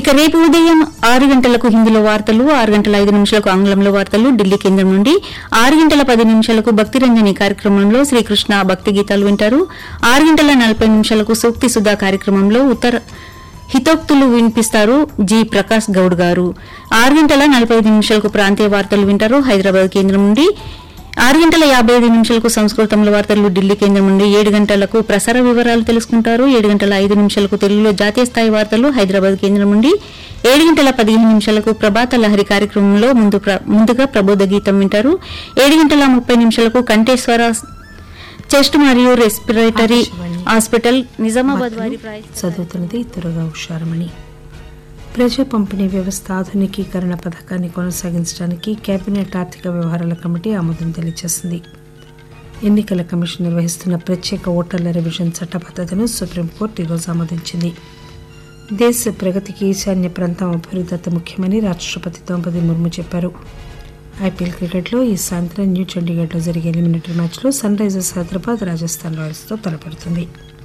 ఇక రేపు ఉదయం ఆరు గంటలకు హిందీలో వార్తలు ఆరు గంటల ఐదు నిమిషాలకు ఆంగ్లంలో వార్తలు ఢిల్లీ కేంద్రం నుండి ఆరు గంటల పది నిమిషాలకు భక్తిరంజని కార్యక్రమంలో శ్రీకృష్ణ భక్తి గీతాలు వింటారు ఆరు గంటల నలభై నిమిషాలకు సూక్తి సుధా కార్యక్రమంలో ఉత్తర హితోక్తులు వినిపిస్తారు జి ప్రకాష్ గౌడ్ గారు ఆరు గంటల నలభై ఐదు నిమిషాలకు ప్రాంతీయ వార్తలు వింటారు హైదరాబాద్ కేంద్రం నుండి ఆరు గంటల యాభై ఐదు నిమిషాలకు సంస్కృతంలో వార్తలు ఢిల్లీ కేంద్రం నుండి ఏడు గంటలకు ప్రసార వివరాలు తెలుసుకుంటారు ఏడు గంటల ఐదు నిమిషాలకు తెలుగులో జాతీయ స్థాయి వార్తలు హైదరాబాద్ కేంద్రం నుండి ఏడు గంటల పదిహేను నిమిషాలకు ప్రభాత లహరి కార్యక్రమంలో ముందు ప్ర- ముందుగా ప్రబోధ గీతం వింటారు ఏడు గంటల ముప్పై నిమిషాలకు కంఠేశ్వర చెస్ట్ మరియు రెస్పిరేటరీ హాస్పిటల్ నిజామాబాద్ వారి ప్రాయ చదువుతున్నది త్వరగా హుషారమణి ప్రజా పంపిణీ వ్యవస్థ ఆధునికీకరణ పథకాన్ని కొనసాగించడానికి కేబినెట్ ఆర్థిక వ్యవహారాల కమిటీ ఆమోదం తెలియజేసింది ఎన్నికల కమిషన్ నిర్వహిస్తున్న ప్రత్యేక ఓటర్ల రివిజన్ చట్టబద్దతను సుప్రీంకోర్టు ఈరోజు ఆమోదించింది దేశ ప్రగతికి ఈశాన్య ప్రాంతం అభివృద్ధి అతి ముఖ్యమని రాష్ట్రపతి ద్రౌపది ముర్ము చెప్పారు ఐపీఎల్ క్రికెట్లో ఈ సాయంత్రం న్యూ చండీగఢ్లో జరిగే ఎలిమినేటరీ మ్యాచ్లో సన్ రైజర్స్ హైదరాబాద్ రాజస్థాన్ రాయల్స్తో తలపడుతుంది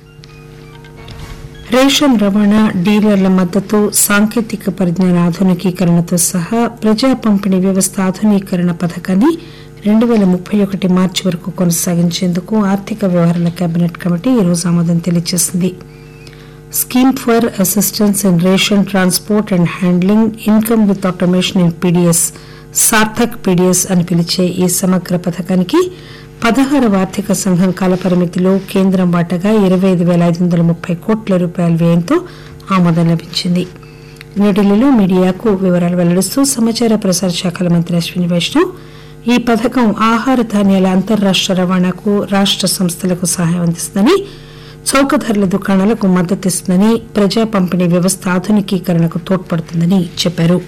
రేషన్ రవాణా డీలర్ల మద్దతు సాంకేతిక పరిజ్ఞాన ఆధునికీకరణతో సహా ప్రజా పంపిణీ వ్యవస్థ ఆధునీకరణ పథకాన్ని రెండు వేల ముప్పై ఒకటి మార్చి వరకు కొనసాగించేందుకు ఆర్థిక వ్యవహారాల కేబినెట్ కమిటీ ఈరోజు ఆమోదం తెలియజేసింది scheme for assistance in ration transport and handling income with automation in PDS Sarthak PDS అని పిలిచే ఈ సమగ్ర పథకానికి పదహారవ ఆర్థిక సంఘం కాలపరిమితిలో కేంద్రం వాటగా ఇరవై ఐదు వేల ఐదు వందల ముప్పై కోట్ల రూపాయల వ్యయంతో ఆమోదం లభించింది న్యూఢిల్లీలో మీడియాకు వివరాలు వెల్లడిస్తూ సమాచార ప్రసార శాఖల మంత్రి అశ్విని వైష్ణవ్ ఈ పథకం ఆహార ధాన్యాల అంతర్రాష్ట్ర రవాణాకు రాష్ట్ర సంస్థలకు సహాయం అందిస్తుందని చౌక ధరల దుకాణాలకు మద్దతిస్తుందని ప్రజా పంపిణీ వ్యవస్థ ఆధునికీకరణకు తోడ్పడుతుందని చెప్పారు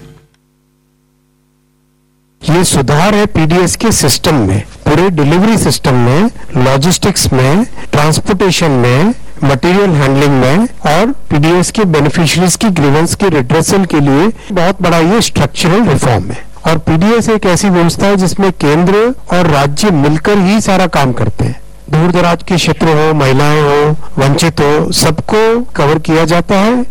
ये सुधार है पीडीएस के सिस्टम में पूरे डिलीवरी सिस्टम में लॉजिस्टिक्स में ट्रांसपोर्टेशन में मटेरियल हैंडलिंग में और पीडीएस के बेनिफिशियरीज की ग्रीवेंस के रिड्रेसल के लिए बहुत बड़ा ये स्ट्रक्चरल रिफॉर्म है और पीडीएस एक ऐसी व्यवस्था है जिसमें केंद्र और राज्य मिलकर ही सारा काम करते हैं दूर दराज के क्षेत्र हो महिलाएं हो वंचित हो सबको कवर किया जाता है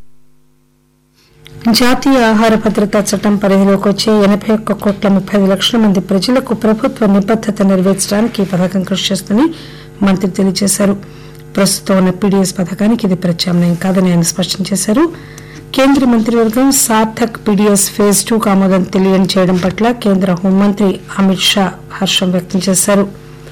జాతీయ ఆహార భద్రతా చట్టం పరిధిలోకి వచ్చే ఎనభై ఒక్క కోట్ల ముప్పై ఐదు లక్షల మంది ప్రజలకు ప్రభుత్వ నిబద్దత నెరవేర్చడానికి ఈ పథకం కృషి చేస్తుందని మంత్రి తెలియజేశారు ప్రస్తుతం ఉన్న పీడీఎస్ పథకానికి ఇది ప్రత్యామ్నాయం కాదని ఆయన స్పష్టం చేశారు కేంద్ర మంత్రివర్గం సార్థక్ పీడీఎస్ ఫేజ్ టూ ఆమోదం తెలియజేయడం పట్ల కేంద్ర హోంమంత్రి అమిత్ షా హర్షం వ్యక్తం చేశారు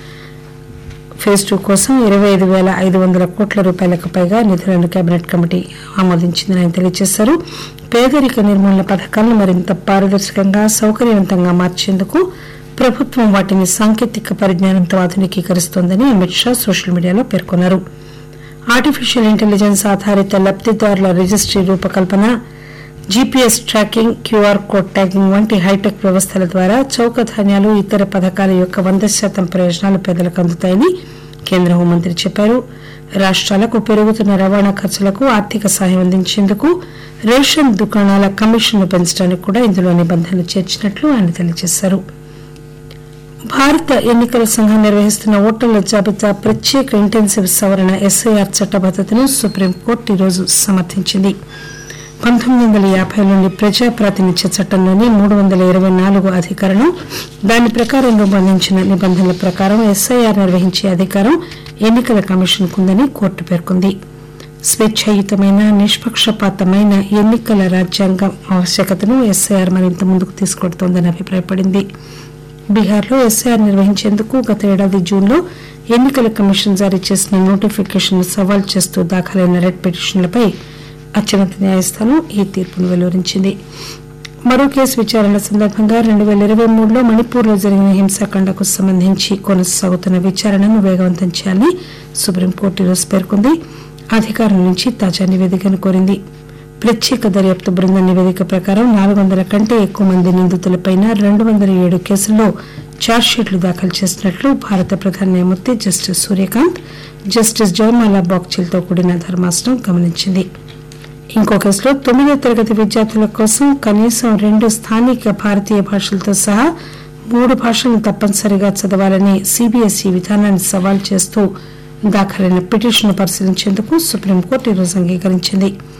ఫేజ్ టూ కోసం ఇరవై ఐదు వేల ఐదు వందల కోట్ల రూపాయలకు పైగా నిధులను కేబినెట్ కమిటీ ఆమోదించిందని ఆయన తెలియజేశారు పేదరిక నిర్మూలన పథకాలను మరింత పారదర్శకంగా సౌకర్యవంతంగా మార్చేందుకు ప్రభుత్వం వాటిని సాంకేతిక పరిజ్ఞానంతో ఆధునికీకరిస్తోందని అమిత్ షా సోషల్ మీడియాలో పేర్కొన్నారు ఆర్టిఫిషియల్ ఇంటెలిజెన్స్ ఆధారిత లబ్దిదారుల రిజిస్ట్రీ రూపకల్పన GPS tracking QR code tagging వంటి హైటెక్ వ్యవస్థల ద్వారా చౌక ధాన్యాలు ఇతర పథకాల యొక్క వంద శాతం ప్రయోజనాలు పేదలకు అందుతాయని కేంద్ర హోంమంత్రి చెప్పారు రాష్ట్రాలకు పెరుగుతున్న రవాణా ఖర్చులకు ఆర్థిక సహాయం అందించేందుకు రేషన్ దుకాణాల కమిషన్ను పెంచడానికి కూడా ఇందులో నిబంధనలు చేర్చినట్లు ఆయన తెలియజేశారు భారత ఎన్నికల సంఘం నిర్వహిస్తున్న ఓటర్ల జాబితా ప్రత్యేక ఇంటెన్సివ్ సవరణ ఎస్ఐఆర్ చట్టబద్దతను సుప్రీంకోర్టు ఈరోజు సమర్థించింది పంతొమ్మిది వందల యాభై నుండి ప్రజా ప్రాతినిధ్య చట్టంలోని మూడు వందల ఇరవై నాలుగు అధికరణం దాని ప్రకారం రూపొందించిన నిబంధనల ప్రకారం ఎస్ఐఆర్ నిర్వహించే అధికారం ఎన్నికల కమిషన్ కుందని కోర్టు పేర్కొంది స్వేచ్ఛాయుతమైన నిష్పక్షపాతమైన ఎన్నికల రాజ్యాంగం ఆవశ్యకతను ఎస్ఐఆర్ మరింత ముందుకు తీసుకెడుతోందని అభిప్రాయపడింది బీహార్లో ఎస్ఐఆర్ నిర్వహించేందుకు గత ఏడాది జూన్లో ఎన్నికల కమిషన్ జారీ చేసిన నోటిఫికేషన్ సవాల్ చేస్తూ దాఖలైన రెడ్ పిటిషన్లపై అత్యున్నత న్యాయస్థానం ఈ తీర్పును వెలువరించింది మరో కేసు విచారణ సందర్భంగా రెండు వేల ఇరవై మూడులో మణిపూర్లో జరిగిన హింసాకాండకు సంబంధించి కొనసాగుతున్న విచారణను వేగవంతం చేయాలని సుప్రీంకోర్టు ఈరోజు పేర్కొంది అధికారుల నుంచి తాజా నివేదికను కోరింది ప్రత్యేక దర్యాప్తు బృందం నివేదిక ప్రకారం నాలుగు వందల కంటే ఎక్కువ మంది నిందితులపై రెండు వందల ఏడు కేసుల్లో ఛార్జ్షీట్లు దాఖలు చేసినట్లు భారత ప్రధాన న్యాయమూర్తి జస్టిస్ సూర్యకాంత్ జస్టిస్ జయమాలా బాగ్చిల్తో కూడిన ధర్మాసనం గమనించింది ఇంకో కేసులో తొమ్మిదో తరగతి విద్యార్థుల కోసం కనీసం రెండు స్థానిక భారతీయ భాషలతో సహా మూడు భాషలను తప్పనిసరిగా చదవాలని సిబిఎస్ఈ విధానాన్ని సవాల్ చేస్తూ దాఖలైన పిటిషన్ పరిశీలించేందుకు సుప్రీంకోర్టు ఈరోజు అంగీకరించింది